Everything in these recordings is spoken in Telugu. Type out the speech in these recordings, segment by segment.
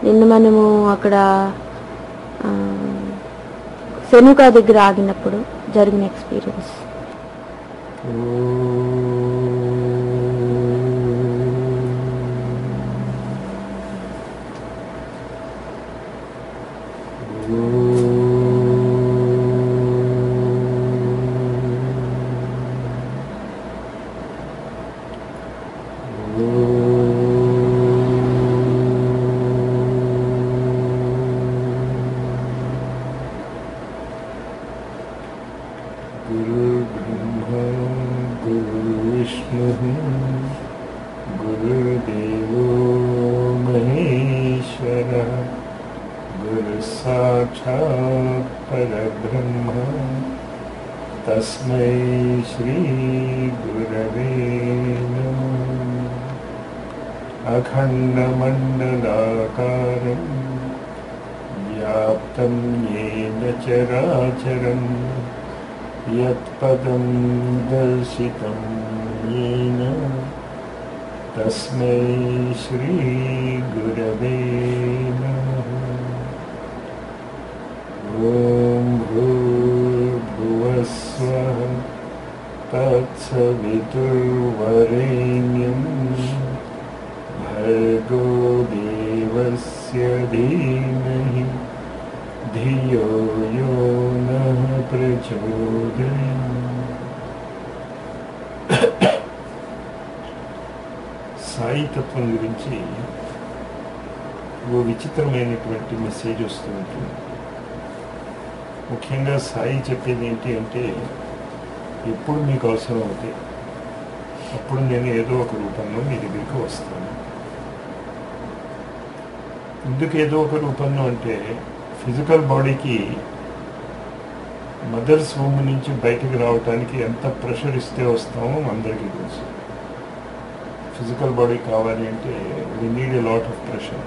నిన్న మనము అక్కడ ఆ, సెనుకా దగ్గర ఆగినప్పుడు జరిగిన ఎక్స్పీరియన్స్ गुरुर्ब्रह्मा गुरुर्विष्णुः गुरुर्देवो महेश्वरः गुरुसाक्षात् परब्रह्म तस्मै श्रीगुरवे नमः अखण्डमण्डलाकारं व्याप्तं येन चराचरम् यत्पदं दर्शितं येन तस्मै श्रीगुरवे नमः ॐ भूर्भुवस्वः तत्सवितुर्वरेण्यं भर्गो देवस्य धीमहि ధియో యో నః ప్రచోదయాత్. సాయి తత్వం గురించి ఓ విచిత్రమైనటువంటి మెసేజ్ వస్తూ ఉంటుంది ముఖ్యంగా సాయి చెప్పేది ఏంటి అంటే ఎప్పుడు మీకు అవసరం అవుతే అప్పుడు నేను ఏదో ఒక రూపంలో మీ దగ్గరికి వస్తాను ఎందుకు ఏదో ఒక రూపంలో అంటే ఫిజికల్ బాడీకి మదర్స్ హోమ్ నుంచి బయటకు రావడానికి ఎంత ప్రెషర్ ఇస్తే వస్తామో అందరికీ తెలుసు ఫిజికల్ బాడీ కావాలి అంటే we need a lot of pressure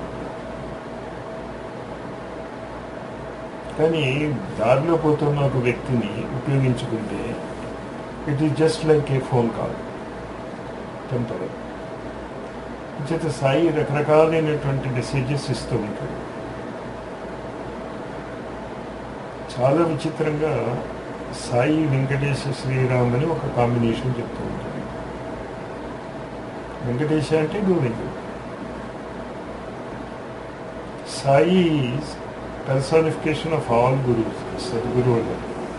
కానీ దారిలో పోతున్న ఒక వ్యక్తిని ఉపయోగించుకుంటే it is just like a phone call temporary చేత సాయి రకరకాలైనటువంటి మెసేజెస్ ఇస్తూ ఉంటాడు చాలా విచిత్రంగా సాయి వెంకటేశ శ్రీరామ్ అని ఒక కాంబినేషన్ చెప్తూ ఉంటాడు వెంకటేశ అంటే గోవిందుడు సాయి పర్సానిఫికేషన్ ఆఫ్ ఆల్ గురువుస్ సద్గురువులు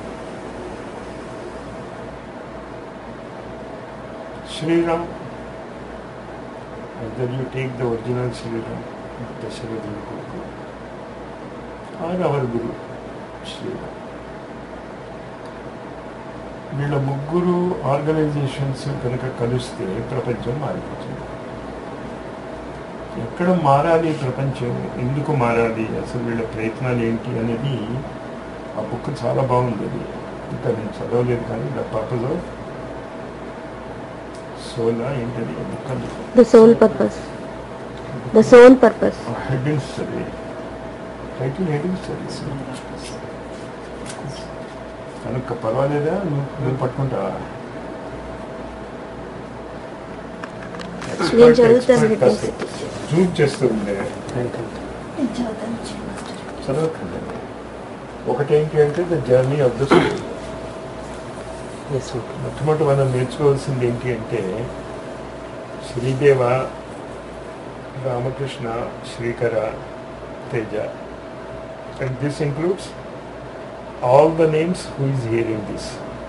Sriram either you take the original Sriram, Dasharatha Guru, or our Guru, Sriram. వీళ్ళ ముగ్గురు ఆర్గనైజేషన్స్ కనుక కలిస్తే ప్రపంచం మారిపోతుంది ఎక్కడ మారాలి ప్రపంచం ఎందుకు మారాలి అసలు వీళ్ళ ప్రయత్నాలు ఏంటి అనేది ఆ బుక్ చాలా బాగుంది అది ఇంకా నేను చదవలేదు కానీ ద పర్పస్ ఆఫ్ సోలా ఏంటది ఆ బుక్ అది the soul purpose the soul purpose heading study title heading studies కనుక పర్వాలేదా నువ్వు నువ్వు పట్టుకుంటావా నేను చదువుతాను headings. జూమ్ చేస్తూ ఉండే చదవకండి ఒకటేంటి అంటే the journey of the school మొట్టమొదటి మనం నేర్చుకోవాల్సింది ఏంటి అంటే Srideva Ramakrishna Srikara Teja and this includes all the names who is hearing this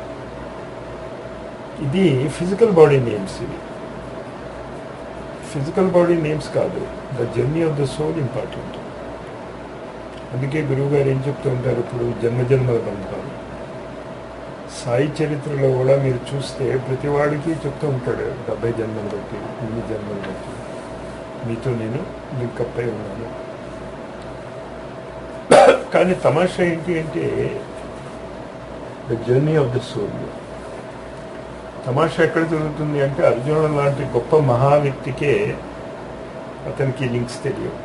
ఇది ఫిజికల్ బాడీ నేమ్స్ ఇవి ఫిజికల్ బాడీ నేమ్స్ కాదు the journey of the soul important అందుకే గురువు గారు ఏం చెప్తూ ఉంటారు ఇప్పుడు జన్మజన్మల బంధాలు సాయి చరిత్రలో కూడా మీరు చూస్తే ప్రతి వాడికి చెప్తూ ఉంటాడు డెబ్బై జన్మలు బట్టి ఇన్ని జన్మలు బట్టి మీతో నేను లింకప్ అయి ఉన్నాను కానీ తమాషా ఏంటి అంటే the journey of the soul తమాషా ఎక్కడ జరుగుతుంది అంటే అర్జునుడు లాంటి గొప్ప మహా వ్యక్తికే అతనికి లింక్స్ తెలియవు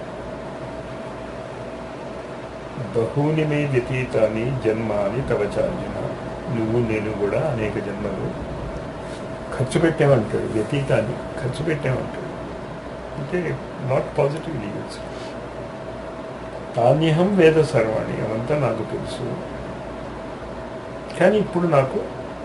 బహూని మే వ్యతీతాన్ని జన్మాని తవచార్జున నువ్వు నేను కూడా అనేక జన్మలు ఖర్చు పెట్టామంటాడు వ్యతీతాన్ని ఖర్చు పెట్టామంటాడు అంటే నాట్ పాజిటివ్ లీగల్స్ తాన్యహం వేద సర్వాణి అవంతా నాకు తెలుసు కానీ ఇప్పుడు నాకు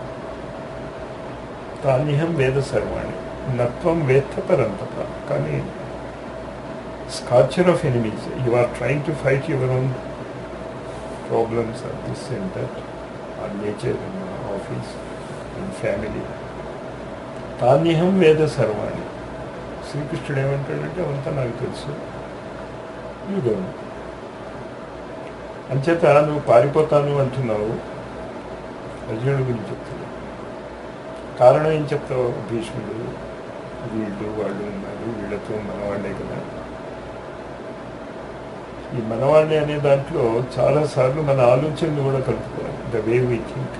తాన్యహం వేద సర్వాణి నత్వం వేత్త పరంతప కానీ scorcher of enemies you are trying to fight your own problems are this and that are nature in office in family తాన్యహం వేద సర్వాణి శ్రీకృష్ణుడు ఏమంటాడంటే అవంతా నాకు తెలుసు యూ డోంట్ అంచేత నువ్వు పారిపోతాను అంటున్నావు అర్జునుడి గురించి చెప్తున్నావు కారణం ఏం చెప్తావు భీష్ముడు వీళ్ళు వాళ్ళు ఉన్నారు వీళ్ళతో మనవాళ్ళే కదా ఈ మనవాళ్ళే అనే దాంట్లో చాలాసార్లు మన ఆలోచనలు కూడా కలుపుకోవాలి ద వే వీ థింక్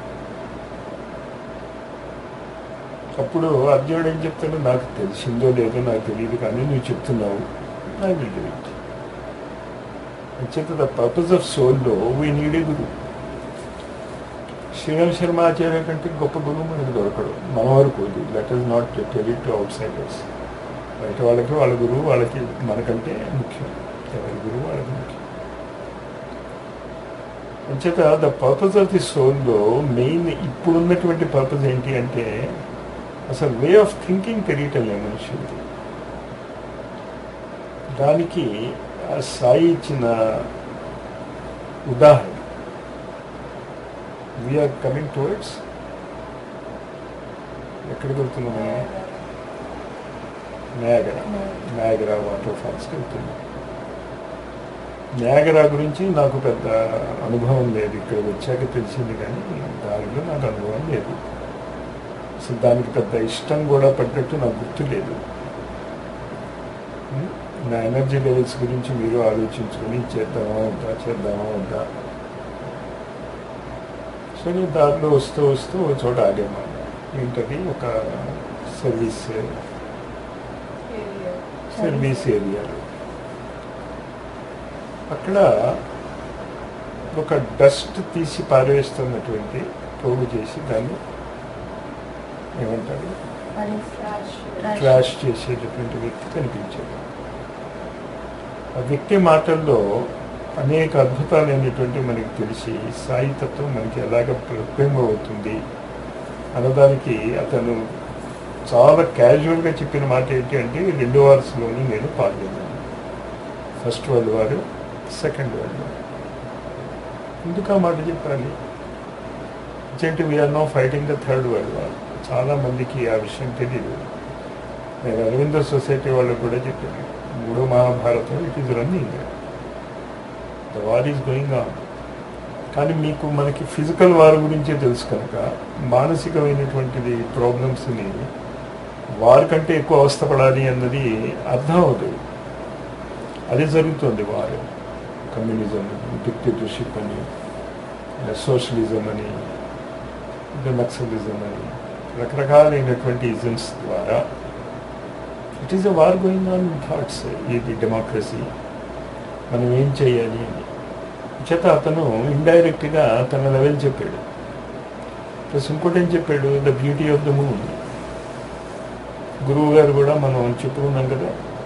అప్పుడు అర్జునుడు ఏం చెప్తాడో నాకు తెలిసిందో లేదో నాకు తెలియదు కానీ నువ్వు చెప్తున్నావు ఐ విల్ డూ ఇట్ అంచేత ద పర్పస్ ఆఫ్ సోల్లో we need a guru Sriram Sharma Acharya కంటే గొప్ప గురువు మనకు దొరకడు మన వరకు ఇది let us not tell it to outsiders బయట వాళ్ళకి వాళ్ళ గురువు వాళ్ళకి మనకంటే ముఖ్యం ఎవరి గురువు వాళ్ళకి ముఖ్యం అంచేత ద పర్పస్ ఆఫ్ ది సోల్లో మెయిన్ ఇప్పుడున్నటువంటి పర్పస్ ఏంటి అంటే అసలు వే ఆఫ్ థింకింగ్ తెలియటం లేదు మనుషులకి దానికి ఆ సాయి ఇచ్చిన ఉదాహరణ వీఆర్ కమింగ్ టువర్డ్స్ ఎక్కడికి వెళ్తున్నాం మనం నయాగరా నయాగరా వాటర్ ఫాల్స్కి వెళ్తున్నాం నయాగరా గురించి నాకు పెద్ద అనుభవం లేదు ఇక్కడికి వచ్చాక తెలిసింది కానీ దానిలో నాకు అనుభవం లేదు అసలు దానికి పెద్ద ఇష్టం కూడా పడ్డట్టు నాకు గుర్తు లేదు ఉం? నా ఎనర్జీ లెవెల్స్ గురించి మీరు ఆలోచించుకొని చేద్దామా వద్దా చేద్దామా వద్దా సో నేను దారిలో వస్తూ వస్తూ ఒక చోట ఆగాము ఏంటది ఒక సర్వీస్ సర్వీస్ ఏరియాలో అక్కడ ఒక డస్ట్ తీసి పారవేస్తున్నటువంటి పోగు చేసి దాన్ని ఏమంటారు ట్రాష్ చేసేటటువంటి వ్యక్తి కనిపించాడు ఆ వ్యక్తి మాటల్లో అనేక అద్భుతాలైనటువంటి మనకి తెలిసి సాయితత్వం మనకి ఎలాగ ప్రతిబింబం అవుతుంది అన్నదానికి అతను చాలా క్యాజువల్గా చెప్పిన మాట ఏంటి అంటే రెండు వార్స్లోని నేను పాల్గొన్నాను first world war second world war ఎందుకు ఆ మాట చెప్పాలి అంటే we are now fighting the third world war చాలా మందికి ఆ విషయం తెలియదు నేను అరవింద సొసైటీ వాళ్ళకు కూడా చెప్పాను మూడో Mahabharata it is running the war is going on కానీ మీకు మనకి ఫిజికల్ వార్ గురించే తెలుసు కనుక మానసికమైనటువంటిది ప్రాబ్లమ్స్ని వారి కంటే ఎక్కువ అవస్థపడాలి అన్నది అర్థం అవుతుంది అదే జరుగుతుంది వారు కమ్యూనిజం డిక్టేటర్షిప్ అని సోషలిజం అని నక్సలిజం అని రకరకాలైనటువంటి ఇజమ్స్ ద్వారా it is a war going on thoughts ఇది డెమోక్రసీ మనం ఏం చేయాలి అని చేత అతను ఇండైరెక్ట్గా తన లెవెల్ చెప్పాడు ప్లస్ ఇంకోటి ఏం చెప్పాడు the beauty of the moon గురువు గారు కూడా మనం చెప్పుకున్నాం కదా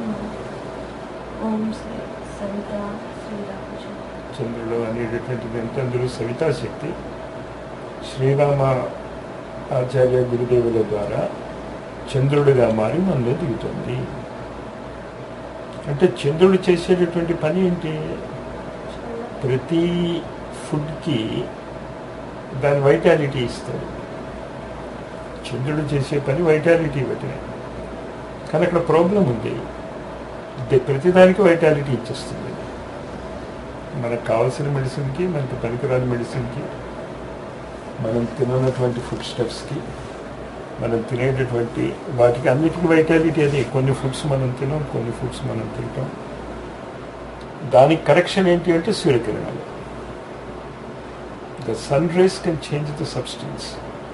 ఓం శ్రీ సవిత శ్రీరామచంద్ర చంద్రుడు అనేటటువంటిది ఎంత అందులో సవితా శక్తి శ్రీరామ ఆచార్య గురుదేవుల ద్వారా చంద్రుడిగా మారి మనలో దిగుతుంది అంటే చంద్రుడు చేసేటటువంటి పని ఏంటి ప్రతి ఫుడ్కి దాని వైటాలిటీ ఇస్తాడు చంద్రుడు చేసే పని వైటాలిటీ ఇవ్వటమే కానీ అక్కడ ప్రాబ్లం ఉంది దే- ప్రతిదానికి వైటాలిటీ ఇచ్చేస్తుంది మనకు కావాల్సిన మెడిసిన్కి మనకి పనికిరాని మెడిసిన్కి మనం తిననటువంటి ఫుడ్ స్టెప్స్కి మనం తినేటటువంటి వాటికి అన్నిటికీ వైటాలిటీ అది కొన్ని ఫుడ్స్ మనం తినాం కొన్ని ఫుడ్స్ మనం తింటాం దానికి కరెక్షన్ ఏంటి అంటే సూర్యకిరణాలు the sun rays can change the substance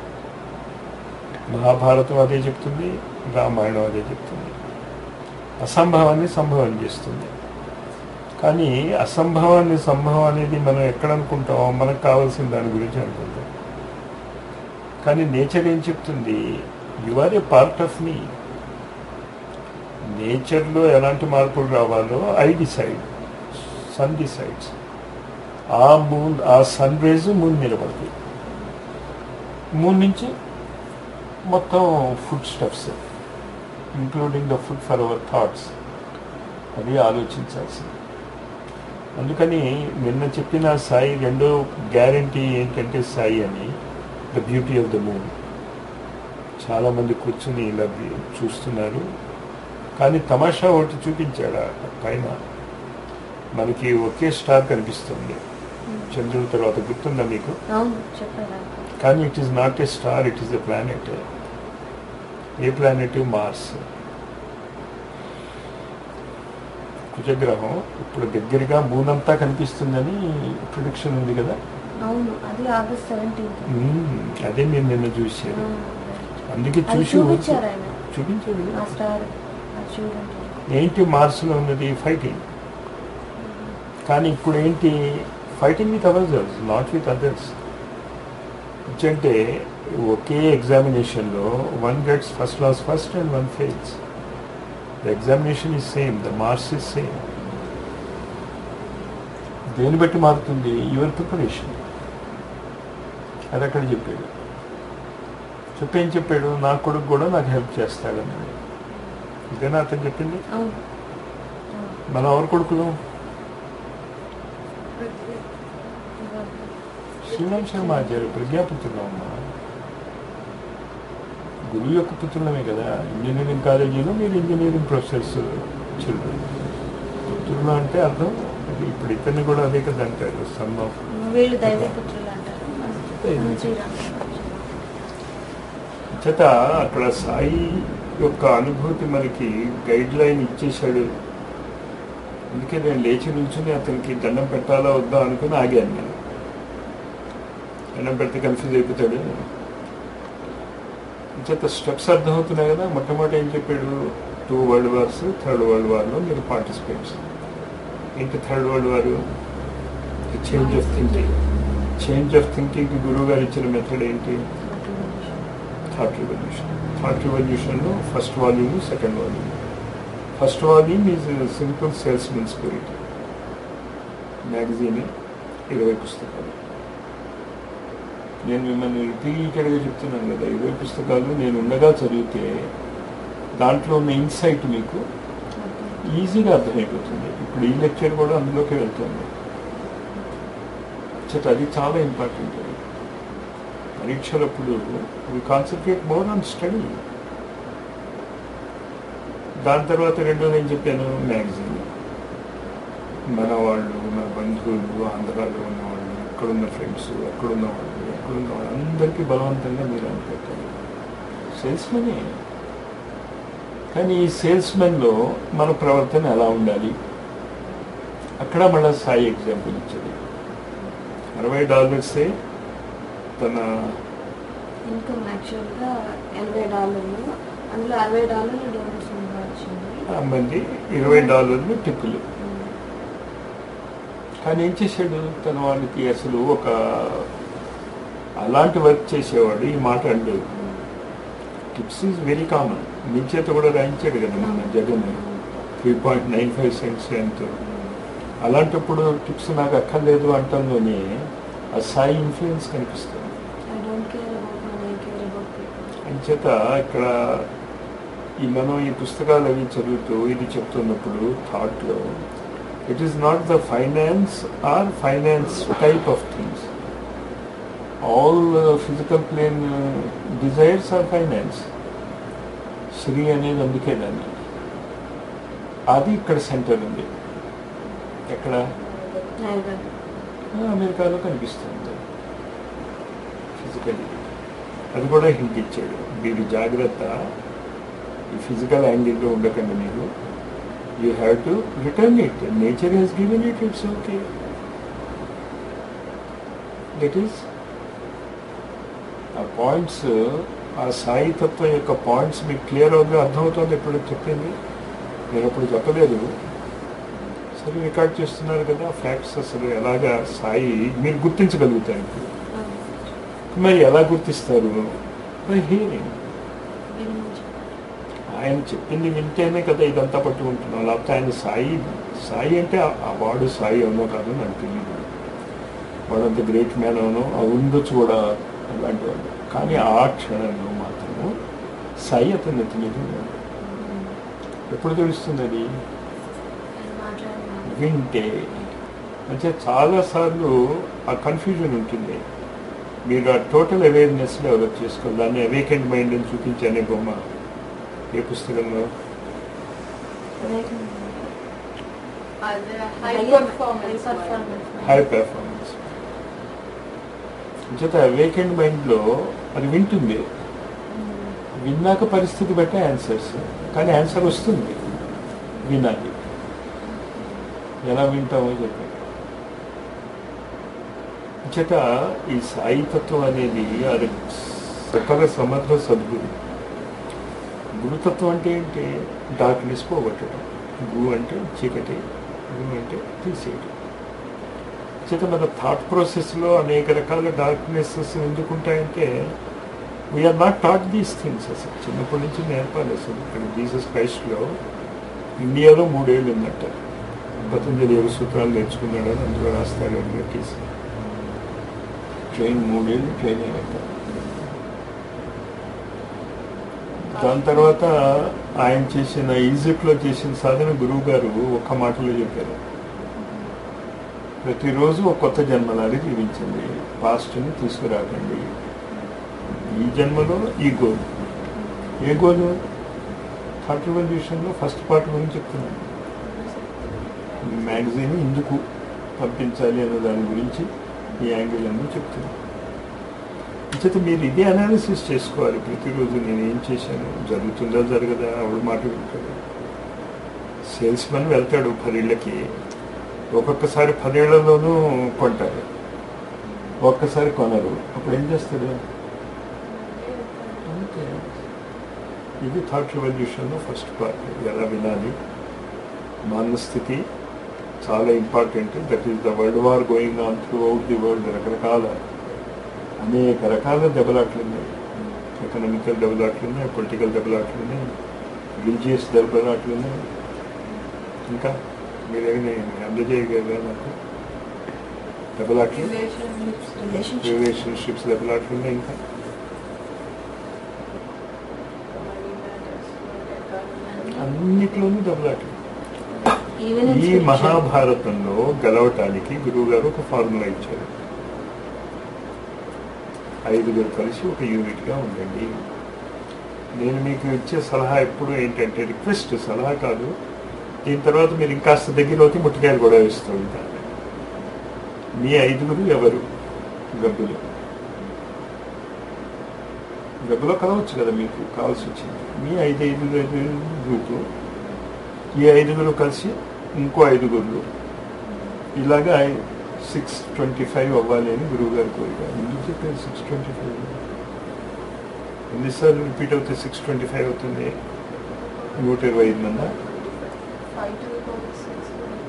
Mahabharata అదే చెప్తుంది రామాయణం అదే చెప్తుంది అసంభవాన్ని సంభవం చేస్తుంది కానీ అసంభవాన్ని సంభవం అనేది మనం ఎక్కడ అనుకుంటామో మనకు కావాల్సిన దాని గురించి అనుకుంటాం కానీ నేచర్ ఏం చెప్తుంది you are a part of me నేచర్లో ఎలాంటి మార్పులు రావాలో ఐ డిసైడ్ సన్ డిసైడ్స్ ఆ మూన్ ఆ సన్ రేజ్ మూన్ మీద పడుతుంది మూన్ నుంచి మొత్తం food steps including the food for our thoughts అది ఆలోచించాల్సింది అందుకని నిన్న చెప్పిన సాయి రెండో గ్యారంటీ ఏంటంటే సాయి అని the beauty of the moon చాలామంది కూర్చుని ఇలా వి- చూస్తున్నారు కానీ తమాషా ఒకటి చూపించాడు ఆ పైన మనకి ఒకే స్టార్ కనిపిస్తుంది చంద్రుడి తర్వాత గుర్తుందా మీకు అవును చెప్పారు కానీ it is not a star it is a planet a planet Mars కుజగ్రహం ఇప్పుడు దగ్గరగా మూన్ అంతా కనిపిస్తుందని ప్రిడిక్షన్ ఉంది కదా అవును అది ఆగస్ట్ సెవెంటీన్త్ మ్మ్. అదే మీరు నిన్న చూశారు అందుకే అది చూసి చూపించారు ఆయన చూపించారు ఆ స్టార్ అది చూడండి ఏంటి మార్స్లో ఉన్నది ఫైటింగ్ కానీ ఇప్పుడు ఏంటి fighting with ours not with others అంటే ఒకే ఎగ్జామినేషన్లో one gets first class first and one fails the examination is same the marks is same దేని బట్టి మారుతుంది యువర్ ప్రిపరేషన్ అది అక్కడ చెప్పాడు చెప్పేం చెప్పాడు నా కొడుకు కూడా నాకు హెల్ప్ చేస్తాడన్నాడు ఇదేనా అతను చెప్పింది అవును మన ఎవరు కొడుకులు శ్రీరామ్ శర్మ ఆచార్య ప్రజ్ఞాపుత్రులు అమ్మా గురువు యొక్క పుత్రులమే కదా ఇంజనీరింగ్ కాలేజీలో మీరు ఇంజనీరింగ్ ప్రొఫెసర్స్ చిల్డ్రన్ పుత్రులు అంటే అర్థం అది ఇప్పుడు ఇతన్ని కూడా అదే కదా అంటారు సన్ ఆఫ్ వీళ్ళు దైవపుత్రులు అంటారు దైవపుత్రులు. శ్రీరామ్ చేత అక్కడ సాయి యొక్క అనుభూతి మనకి గైడ్ లైన్ ఇచ్చేశాడు అందుకే నేను లేచి నుంచుని అతనికి దండం పెట్టాలా వద్దా అనుకుని ఆగాను నేను దండం పెడితే కన్ఫ్యూజ్ అయిపోతాడు చేత స్టెప్స్ అర్థమవుతున్నాయి కదా మొట్టమొదటి ఏం చెప్పాడు two world wars third world వార్లో మీరు పార్టిసిపేట్స్ ఏంటి third world war change of thinking change of థింకింగ్కి గురువు గారు ఇచ్చిన మెథడ్ ఏంటి థాట్ రివల్యూషన్ థాట్ రివల్యూషన్లో first volume second volume first volume is simple salesmen spirit magazine ఇరవై పుస్తకాలు నేను మిమ్మల్ని రిపీటెడ్గా చెప్తున్నాను కదా ఇరవై పుస్తకాలు నేను ఉండగా చదివితే దాంట్లో ఉన్న ఇన్సైట్ మీకు ఈజీగా అర్థమైపోతుంది ఇప్పుడు ఈ లెక్చర్ కూడా అందులోకి వెళ్తుంది చేత అది చాలా ఇంపార్టెంట్ అది పరీక్షలప్పుడు we concentrate more on study దాని తర్వాత రెండోది ఏం చెప్పాను మ్యాగజైన్ మన వాళ్ళు మన బంధువులు ఆంధ్రాలో ఉన్న వాళ్ళు ఇక్కడున్న ఫ్రెండ్స్ అక్కడున్న వాళ్ళు ఎక్కడున్న వాళ్ళు అందరికీ బలవంతంగా మీరు అనుకుంటారు సేల్స్మెనే కానీ ఈ సేల్స్మెన్లో మన ప్రవర్తన ఎలా ఉండాలి అక్కడ మళ్ళీ సాయి ఎగ్జాంపుల్ ఇచ్చాడు అరవై డాలర్సే తన ఇన్కమ్ యాక్చువల్గా ఎనభై డాలర్లు అందులో అరవై డాలర్లు డోనర్స్ వచ్చింది మంది ఇరవై డాలర్లు టిప్పులు కానీ ఏం చేశాడు తన వాళ్ళకి అసలు ఒక అలాంటి వర్క్ చేసేవాడు ఈ మాట and tips is very common మీ చేత కూడా రాయించాడు కదా మన Jagan three point nine five cents ఎంతో అలాంటప్పుడు టిప్స్ నాకు అక్కర్లేదు అంటంలోనే ఆ సాయి ఇన్ఫ్లుయెన్స్ కనిపిస్తుంది I don't care about money I care about people అంచేత ఇక్కడ ఈ మనం ఈ పుస్తకాలు అవి చదువుతూ ఇది చెప్తున్నప్పుడు థాట్లో it is not the finance or finance type of things all physical plane desires are finance శ్రీ అనేది అందుకే దాన్ని అది ఇక్కడ సెంటర్ ఉంది ఎక్కడ హైదరాబాద్ అమెరికాలో కనిపిస్తుంది ఫిజికల్ అది కూడా హింట్ ఇచ్చాడు మీరు జాగ్రత్త ఈ ఫిజికల్ యాంగిల్లో ఉండకండి మీరు you have to return it nature has given it it's okay that is ఆ పాయింట్స్ ఆ సాయి తత్వం యొక్క పాయింట్స్ మీకు క్లియర్ అవుతుంది అర్థమవుతుంది ఎప్పుడు చెప్పింది నేను అప్పుడు చెప్పలేదు సరే రికార్డ్ చేస్తున్నారు కదా ఫ్యాక్ట్స్ అసలు ఎలాగా సాయి మీరు గుర్తించగలుగుతారు ఇప్పుడు మరి ఎలా గుర్తిస్తారు హియరింగ్ ఆయన చెప్పింది వింటేనే కదా ఇదంతా పట్టుకుంటున్నాం లేకపోతే ఆయన సాయి సాయి అంటే ఆ- ఆ వాడు సాయి అవునో కాదో నాకు తెలియదు వాడంత గ్రేట్ మ్యాన్ అవునో అది ఉండొచ్చు కూడా అలాంటి వాడు కానీ ఆ క్షణంలో మాత్రము సాయి అతని నెత్తి మీద ఉన్నాడు ఎప్పుడు తెలుస్తుంది అది వింటే అంటే చాలాసార్లు ఆ కన్ఫ్యూజన్ ఉంటుంది మీరు ఆ టోటల్ అవేర్నెస్ డెవలప్ చేసుకోవాలి దాన్ని అవేకెండ్ మైండ్ అని చూపించే బొమ్మ ఏ పుస్తకంలో అదే high High performance performance. High performance చేత అవేకెండ్ మైండ్లో అది వింటుంది విన్నాక పరిస్థితి బట్టే ఆన్సర్స్ కానీ ఆన్సర్ వస్తుంది వినాలి ఎలా వింటామో చెప్పండి చేత ఈ సాయితత్వం అనేది అది సకల సమర్థ సద్గురు గురుతత్వం అంటే ఏంటి డార్క్నెస్ పోగొట్టడం గు అంటే చీకటి గు అంటే తీసేయడం చేత మన థాట్ ప్రాసెస్లో అనేక రకాల డార్క్నెసెస్ ఎందుకుంటాయంటే we are not taught these things అసలు చిన్నప్పటి నుంచి నేర్పాలి అసలు ఇక్కడ జీసస్ క్రైస్ట్లో ఇండియాలో మూడేళ్ళు ఉందట పతంజలి యోగ సూత్రాలు నేర్చుకున్నాడు అని అందులో రాస్తాడు అడ్వర్టీస్ ట్రైన్ మూడేళ్ళు ట్రైన్ అయ్యాక దాని తర్వాత ఆయన చేసిన ఈజిప్ట్లో చేసిన సాధన గురువు గారు ఒక్క మాటలో చెప్పారు ప్రతిరోజు ఒక కొత్త జన్మలాగా జీవించండి పాస్ట్ని తీసుకురాకండి ఈ జన్మలో ఈ గోల్ ఏ గోల్ థాట్ రివల్యూషన్లో ఫస్ట్ పార్ట్ గురించి చెప్తున్నాను మ్యాగజైన్ ఎందుకు పంపించాలి అనే దాని గురించి ఈ యాంగిల్ అన్నీ చెప్తున్నాను చేత మీరు ఇదే అనాలిసిస్ చేసుకోవాలి ప్రతిరోజు నేను ఏం చేశాను జరుగుతుందా జరగదా ఆవిడ మాట వింటాడు సేల్స్ మెన్ వెళ్తాడు పదేళ్ళకి ఒక్కొక్కసారి పదేళ్లలోనూ కొంటారు ఒక్కసారి కొనరు అప్పుడు ఏం చేస్తాడు అంతే ఇది థాట్ రివల్యూషన్లో ఫస్ట్ పార్ట్ ఎలా వినాలి మానస్థితి చాలా important that is the world war going on throughout the world రకరకాల అనేక రకాల దెబ్బలాట్లు ఉన్నాయి ఎకనామికల్ దెబ్బలాట్లు ఉన్నాయి పొలిటికల్ దెబ్బలాట్లు ఉన్నాయి రిలీజియస్ దెబ్బలాట్లు ఉన్నాయి ఇంకా మీరేమి అందజేయగలరా నాకు దెబ్బలాట్లు రిలేషన్షిప్స్ రిలేషన్షిప్స్ దెబ్బలాట్లు ఉన్నాయి ఇంకా అన్నిట్లోనూ దెబ్బలాట్లు Even in ఈ spiritual- మహాభారతంలో గెలవటానికి గురువు గారు ఒక ఫార్ములా ఇచ్చారు ఐదుగురు కలిసి ఒక యూనిట్గా ఉండండి నేను మీకు ఇచ్చే సలహా ఎప్పుడు ఏంటంటే రిక్వెస్ట్ సలహా కాదు దీని తర్వాత మీరు ఇంకాస్త దగ్గరలోకి ముట్టికాయలు కూడా వేస్తూ ఉంటారు మీ ఐదుగురు ఎవరు గబ్బులు గబ్బులో కలవచ్చు కదా మీకు కావాల్సి వచ్చింది మీ ఐదు ఐదుగురు ఐదుగురు గ్రూపు ఈ ఐదుగురు కలిసి ఇంకో ఐదుగురు ఇలాగా సిక్స్ ట్వంటీ ఫైవ్ అవ్వాలి అని గురువు గారి కోరిక ఎందుకు చెప్పారు సిక్స్ ట్వంటీ ఫైవ్ ఎన్నిసార్లు రిపీట్ అవుతే సిక్స్ ట్వంటీ ఫైవ్ అవుతుంది నూట ఇరవై ఐదు మంది five two six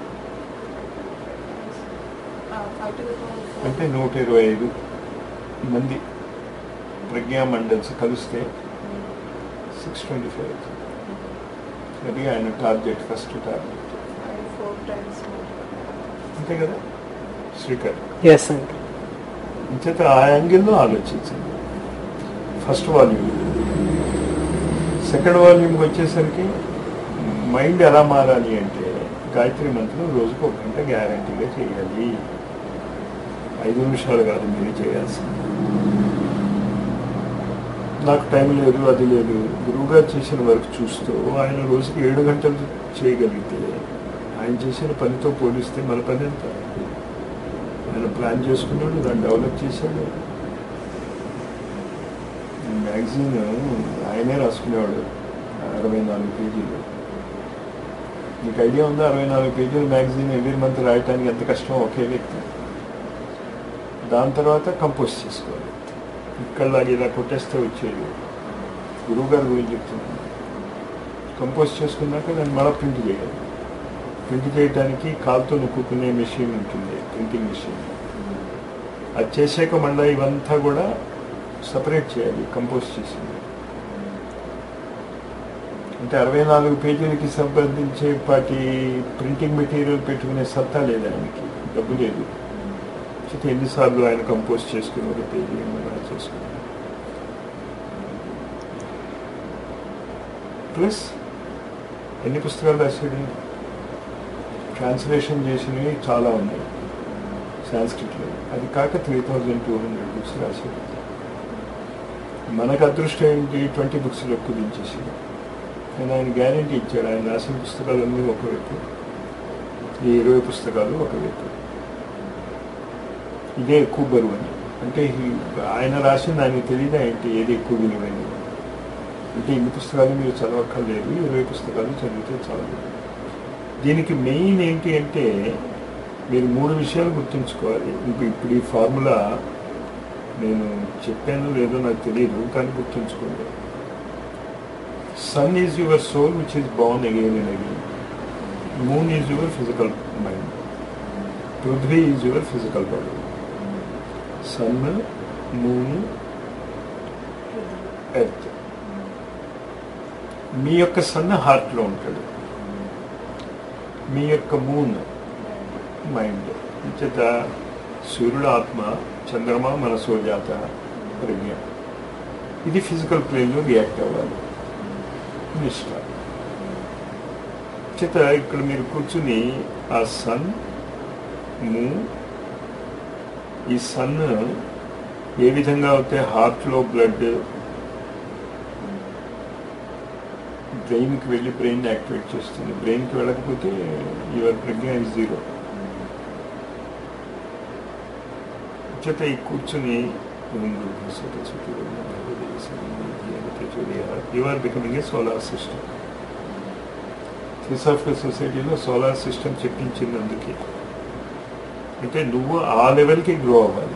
five two అంటే నూట ఇరవై ఐదు మంది ప్రజ్ఞా మండల్స్ కలిస్తే సిక్స్ ట్వంటీ ఫైవ్ అవుతుంది అది ఆయన target first target five four times అంతే కదా శ్రీకర్ ఎస్ అండి అంచేత ఆ యాంగిల్లో ఆలోచించండి ఫస్ట్ వాల్యూమ్ సెకండ్ వాల్యూమ్కి వచ్చేసరికి మైండ్ ఎలా మారాలి అంటే గాయత్రి మంత్రం రోజుకు ఒక గంట గ్యారంటీగా చేయాలి ఐదు నిమిషాలు కాదు మీరు చేయాల్సింది నాకు టైం లేదు అది లేదు గురువుగారు చేసిన వర్క్ చూస్తూ ఆయన రోజుకి ఏడు గంటలు చేయగలిగితే ఆయన చేసిన పనితో పోలిస్తే మన పని ఎంత ఆయన ప్లాన్ చేసుకున్నాడు దాన్ని డెవలప్ చేశాడు మ్యాగజైన్ ఆయనే రాసుకునేవాడు అరవై నాలుగు పేజీలు మీకు ఐడియా ఉందా అరవై నాలుగు పేజీలు మ్యాగజైన్ ఎవ్రీ మంత్ రాయటానికి ఎంత కష్టం ఒకే వ్యక్తి దాని తర్వాత కంపోజ్ చేసుకోవాలి ఇక్కడలాగా ఇలా కొట్టేస్తే వచ్చేది గురువు గారి గురించి చెప్తున్నాను కంపోజ్ చేసుకున్నాక దాన్ని మళ్ళీ ప్రింట్ చేయాలి ప్రింట్ చేయడానికి కాలుతో నొక్కుకునే మెషిన్ ఉంటుంది ప్రింటింగ్ మెషిన్ అది చేసాక మళ్ళీ ఇవంతా కూడా సపరేట్ చేయాలి కంపోజ్ చేసింది అంటే అరవై నాలుగు పేజీలకి సంబంధించే వాటి ప్రింటింగ్ మెటీరియల్ పెట్టుకునే సత్తా లేదు ఆయనకి డబ్బు లేదు అయితే ఎన్నిసార్లు ఆయన కంపోజ్ చేసుకుని ఒక పేజీ ఏమైనా చేసుకుని ప్లస్ ఎన్ని పుస్తకాలు రాశాడు ట్రాన్స్లేషన్ చేసినవి చాలా ఉన్నాయి సాంస్క్రిట్లో అది కాక three thousand two hundred books రాశాడు మనకు అదృష్టం ఏంటి ట్వంటీ బుక్స్లో కుదించేసి కానీ ఆయన గ్యారంటీ ఇచ్చాడు ఆయన రాసిన పుస్తకాలన్నీ ఒకవైపు ఈ ఇరవై పుస్తకాలు ఒకవైపు ఇదే ఎక్కువ బరువు అని అంటే ఈ- ఆయన రాసింది ఆయనకి తెలియదా ఏంటి ఏది ఎక్కువ విలువైనది అంటే ఇన్ని పుస్తకాలు మీరు చదవక్కర్లేదు ఇరవై పుస్తకాలు చదివితే చాలు దీనికి మెయిన్ ఏంటి అంటే మీరు మూడు విషయాలు గుర్తుంచుకోవాలి ఇప్పుడు ఇప్పుడు ఈ ఫార్ములా నేను చెప్పాను లేదో నాకు తెలియదు కానీ గుర్తుంచుకోండి sun is your soul which is born again and again moon is your physical mind పృథ్వీ is your physical body sun moon earth మీ యొక్క సన్ హార్ట్లో ఉంటాడు మీ యొక్క మూన్ మైండ్ చేత సూర్యుడు ఆత్మ చంద్రమ మనసో జాత ప్రజ్ఞ ఇది ఫిజికల్ ప్లేన్లో రియాక్ట్ అవ్వాలి నిష్ట చేత ఇక్కడ మీరు కూర్చుని ఆ సన్ మూన్ ఈ సన్ ఏ విధంగా అయితే హార్ట్లో బ్లడ్ బ్రెయిన్కి వెళ్ళి బ్రెయిన్ యాక్టివేట్ చేస్తుంది బ్రెయిన్కి వెళ్ళకపోతే యువర్ ప్రజ్ఞ ఇస్ జీరో చేత ఈ కూర్చుని you are becoming a solar system theosophical సొసైటీలో సోలార్ సిస్టమ్ చెప్పించింది అందుకే అంటే నువ్వు ఆ లెవెల్కి గ్రో అవ్వాలి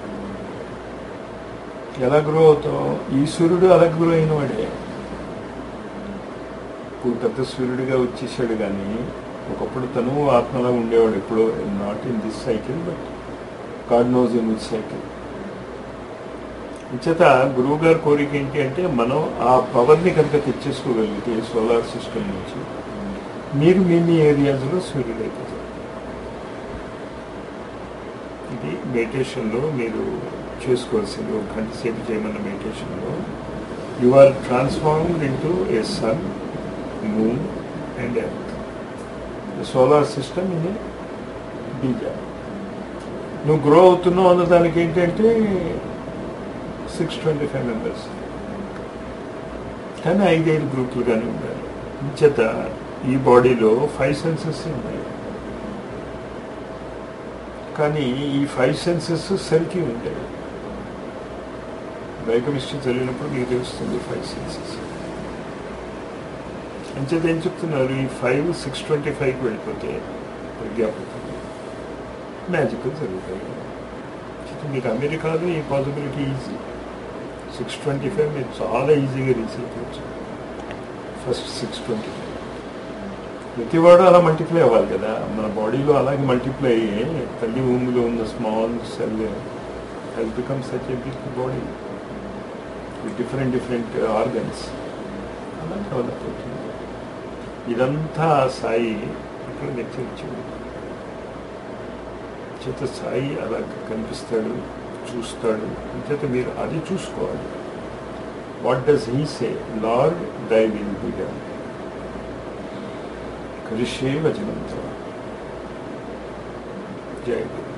ఎలా గ్రో అవుతావు ఈ సూర్యుడు అలా గ్రో అయిన వాడే ఇప్పుడు పెద్ద సూర్యుడిగా వచ్చేసాడు కానీ ఒకప్పుడు తను ఆత్మలా ఉండేవాడు ఎప్పుడో not in this cycle but God knows in which cycle ఇచ్చేత గురువు గారి కోరిక ఏంటి అంటే మనం ఆ పవర్ని కనుక తెచ్చేసుకోగలిగితే సోలార్ సిస్టమ్ నుంచి మీరు మీ మీ ఏరియాస్లో సూర్యుడు అయిపోతారు ఇది మెడిటేషన్లో మీరు చేసుకోవాల్సింది ఒక గంట సేపు చేయమన్న మెడిటేషన్లో you are transformed into a sun moon and earth solar system in బీజ నువ్వు గ్రో అవుతున్నావు అన్న దానికి ఏంటంటే సిక్స్ ట్వంటీ ఫైవ్ మెంబర్స్ కానీ ఐదైదు గ్రూపులుగానే ఉండాలి చేత ఈ బాడీలో ఫైవ్ సెన్సెస్ ఉన్నాయి కానీ ఈ ఫైవ్ సెన్సెస్ సెల్కి ఉంటాయి బయోకెమిస్ట్రీ చదివినప్పుడు మీకు తెలుస్తుంది ఫైవ్ సెన్సెస్ అంచేత ఏం చెప్తున్నారు ఈ ఫైవ్ సిక్స్ ట్వంటీ ఫైవ్కి వెళ్ళిపోతే ప్రజ్ఞాపతి మ్యాజిక్ జరుగుతాయి అయితే మీకు అమెరికాలో ఈ possibility easy six twenty five మీరు చాలా ఈజీగా రీచ్ అయిపోవచ్చు ఫస్ట్ సిక్స్ ట్వంటీ ఫైవ్ ప్రతివాడు అలా మల్టిప్లై అవ్వాలి కదా మన బాడీలో అలాగే మల్టిప్లై అయ్యి తల్లి ఊమిలో ఉన్న small cell he'll become such a big body with different different organs అలా డెవలప్ అవుతుంది ఇదంతా సాయి ఇక్కడ లెక్చర్ ఇచ్చాడు చేత సాయి అలా కనిపిస్తాడు చూస్తాడు చేత మీరు అది చూసుకోవాలి what does he say Lord thy will be done కరిషే వచనంతో జై గురు